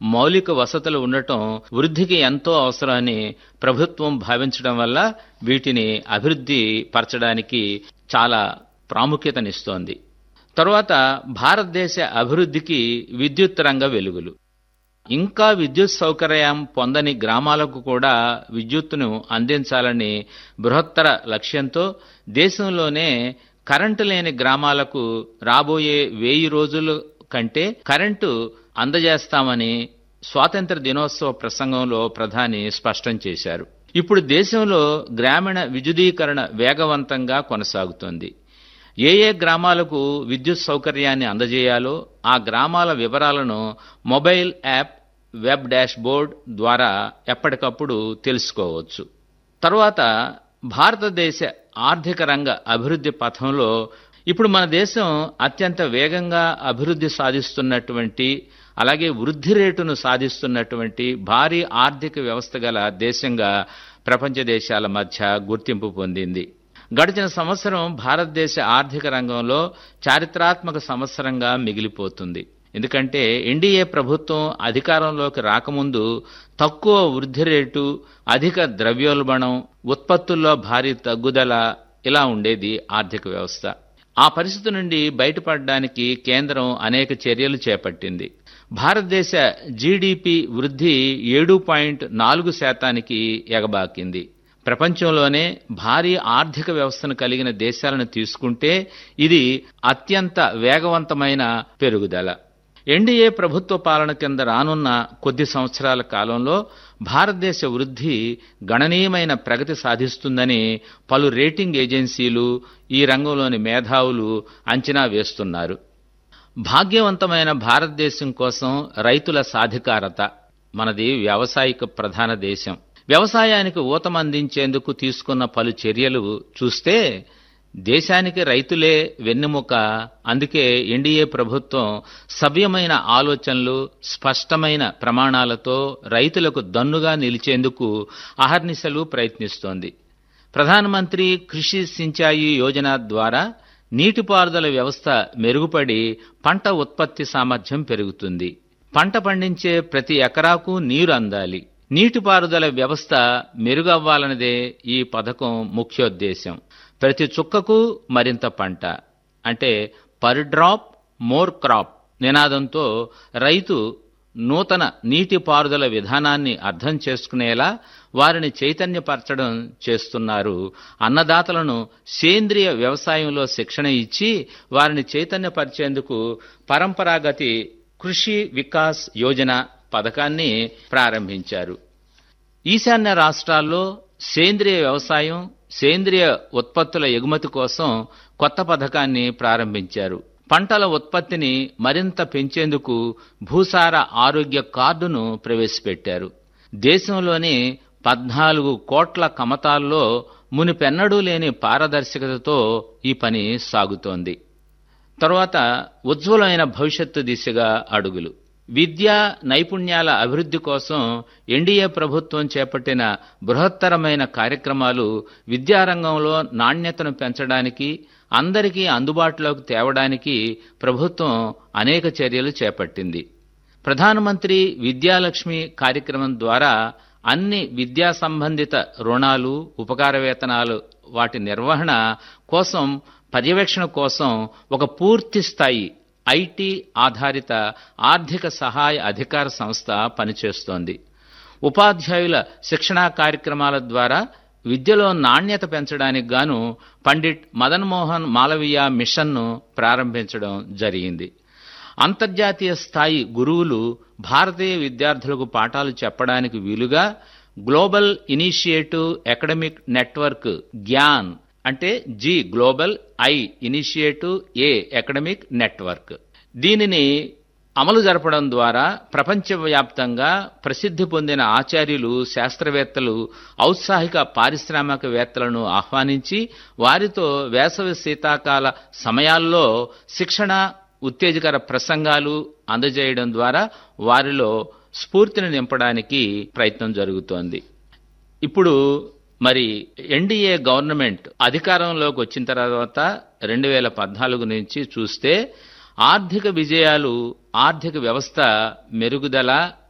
మౌలిక వసతులు ఉండటం వృద్ధికి ఎంతో అవసరమని ప్రభుత్వం భావించడం వల్ల వీటిని అభివృద్ధి పరచడానికి చాలా ప్రాముఖ్యతనిస్తోంది తరువాత భారతదేశ అభివృద్ధికి విద్యుత్ రంగ వెలుగులు ఇంకా విద్యుత్ సౌకర్యం పొందని గ్రామాలకు కూడా విద్యుత్తును అందించాలని బృహత్తర లక్ష్యంతో దేశంలోనే కరెంటు లేని గ్రామాలకు రాబోయే వెయ్యి రోజుల కంటే కరెంటు అందజేస్తామని స్వాతంత్ర దినోత్సవ ప్రసంగంలో ప్రధాని స్పష్టం చేశారు ఇప్పుడు దేశంలో గ్రామీణ విద్యుదీకరణ వేగవంతంగా కొనసాగుతోంది ఏ ఏ గ్రామాలకు విద్యుత్ సౌకర్యాన్ని అందజేయాలో ఆ గ్రామాల వివరాలను mobile app web dashboard ద్వారా ఎప్పటికప్పుడు తెలుసుకోవచ్చు తర్వాత భారతదేశ ఆర్థిక రంగ అభివృద్ధి పథంలో ఇప్పుడు మన దేశం అత్యంత వేగంగా అభివృద్ధి సాధిస్తున్నటువంటి అలాగే వృద్ధి రేటును సాధిస్తున్నటువంటి భారీ ఆర్థిక వ్యవస్థ గల దేశంగా ప్రపంచ దేశాల మధ్య గుర్తింపు పొందింది గడిచిన సంవత్సరం భారతదేశ ఆర్థిక రంగంలో చారిత్రాత్మక సంవత్సరంగా మిగిలిపోతుంది ఎందుకంటే ఎన్డీఏ ప్రభుత్వం అధికారంలోకి రాకముందు తక్కువ వృద్ధి రేటు అధిక ద్రవ్యోల్బణం ఉత్పత్తుల్లో భారీ తగ్గుదల ఇలా ఉండేది ఆర్థిక వ్యవస్థ ఆ పరిస్థితి నుండి బయటపడడానికి కేంద్రం అనేక చర్యలు చేపట్టింది భారతదేశ జీడిపి వృద్ధి ఏడు పాయింట్ నాలుగు శాతానికి ఎగబాకింది ప్రపంచంలోనే భారీ ఆర్థిక వ్యవస్థను కలిగిన దేశాలను తీసుకుంటే ఇది అత్యంత వేగవంతమైన పెరుగుదల ఎన్డీఏ ప్రభుత్వ పాలన కింద రానున్న కొద్ది సంవత్సరాల కాలంలో భారతదేశ వృద్ధి గణనీయమైన ప్రగతి సాధిస్తుందని పలు రేటింగ్ ఏజెన్సీలు ఈ రంగంలోని మేధావులు అంచనా వేస్తున్నారు భాగ్యవంతమైన భారతదేశం కోసం రైతుల సాధికారత మనది వ్యావసాయిక ప్రధాన దేశం వ్యవసాయానికి ఊతమందించేందుకు తీసుకున్న పలు చర్యలు చూస్తే దేశానికి రైతులే వెన్నెముక అందుకే ఎన్డీఏ ప్రభుత్వం సవ్యమైన ఆలోచనలు స్పష్టమైన ప్రమాణాలతో రైతులకు దన్నుగా నిలిచేందుకు అహర్నిశలు ప్రయత్నిస్తోంది ప్రధానమంత్రి కృషి సించాయి యోజన ద్వారా నీటిపారుదల వ్యవస్థ మెరుగుపడి పంట ఉత్పత్తి సామర్థ్యం పెరుగుతుంది పంట పండించే ప్రతి ఎకరాకు నీరు అందాలి నీటిపారుదల వ్యవస్థ మెరుగవ్వాలన్నదే ఈ పథకం ముఖ్యోద్దేశం ప్రతి చుక్కకు మరింత పంట అంటే పర్ డ్రాప్ మోర్ క్రాప్ నినాదంతో రైతు నూతన నీటిపారుదల విధానాన్ని అర్థం చేసుకునేలా వారిని చైతన్యపరచడం చేస్తున్నారు అన్నదాతలను సేంద్రియ వ్యవసాయంలో శిక్షణ ఇచ్చి వారిని చైతన్యపరిచేందుకు పరంపరాగతి కృషి వికాస్ యోజన పథకాన్ని ప్రారంభించారు ఈశాన్య రాష్ట్రాల్లో సేంద్రియ వ్యవసాయం సేంద్రియ ఉత్పత్తుల ఎగుమతి కోసం కొత్త పథకాన్ని ప్రారంభించారు పంటల ఉత్పత్తిని మరింత పెంచేందుకు భూసార ఆరోగ్య కార్డును ప్రవేశపెట్టారు దేశంలోని పద్నాలుగు కోట్ల కమతాల్లో మునిపెన్నడూ లేని పారదర్శకతతో ఈ పని సాగుతోంది తరువాత ఉజ్వలమైన భవిష్యత్తు దిశగా అడుగులు విద్యా నైపుణ్యాల అభివృద్ధి కోసం ఎన్డీఏ ప్రభుత్వం చేపట్టిన బృహత్తరమైన కార్యక్రమాలు విద్యారంగంలో నాణ్యతను పెంచడానికి అందరికీ అందుబాటులోకి తేవడానికి ప్రభుత్వం అనేక చర్యలు చేపట్టింది ప్రధానమంత్రి విద్యాలక్ష్మి కార్యక్రమం ద్వారా అన్ని విద్యా సంబంధిత రుణాలు ఉపకార వేతనాలు వాటి నిర్వహణ కోసం పర్యవేక్షణ కోసం ఒక పూర్తి స్థాయి ఐటీ ఆధారిత ఆర్థిక సహాయ అధికార సంస్థ పనిచేస్తోంది ఉపాధ్యాయుల శిక్షణా కార్యక్రమాల ద్వారా విద్యలో నాణ్యత పెంచడానికి గాను పండిట్ మదన్ మోహన్ మాలవీయ మిషన్ను ప్రారంభించడం జరిగింది అంతర్జాతీయ స్థాయి గురువులు భారతీయ విద్యార్థులకు పాఠాలు చెప్పడానికి వీలుగా global initiative academic network GIAN అంటే G global I initiative A academic network దీనిని అమలు జరపడం ద్వారా ప్రపంచవ్యాప్తంగా ప్రసిద్ధి పొందిన ఆచార్యులు శాస్త్రవేత్తలు ఔత్సాహిక పారిశ్రామికవేత్తలను ఆహ్వానించి వారితో వేసవి శీతాకాల సమయాల్లో శిక్షణ ఉత్తేజకర ప్రసంగాలు అందజేయడం ద్వారా వారిలో స్ఫూర్తిని నింపడానికి ప్రయత్నం జరుగుతోంది ఇప్పుడు మరి ఎన్డీఏ గవర్నమెంట్ అధికారంలోకి వచ్చిన తర్వాత రెండు వేల పద్నాలుగు నుంచి చూస్తే ఆర్థిక విజయాలు ఆర్థిక వ్యవస్థ మెరుగుదల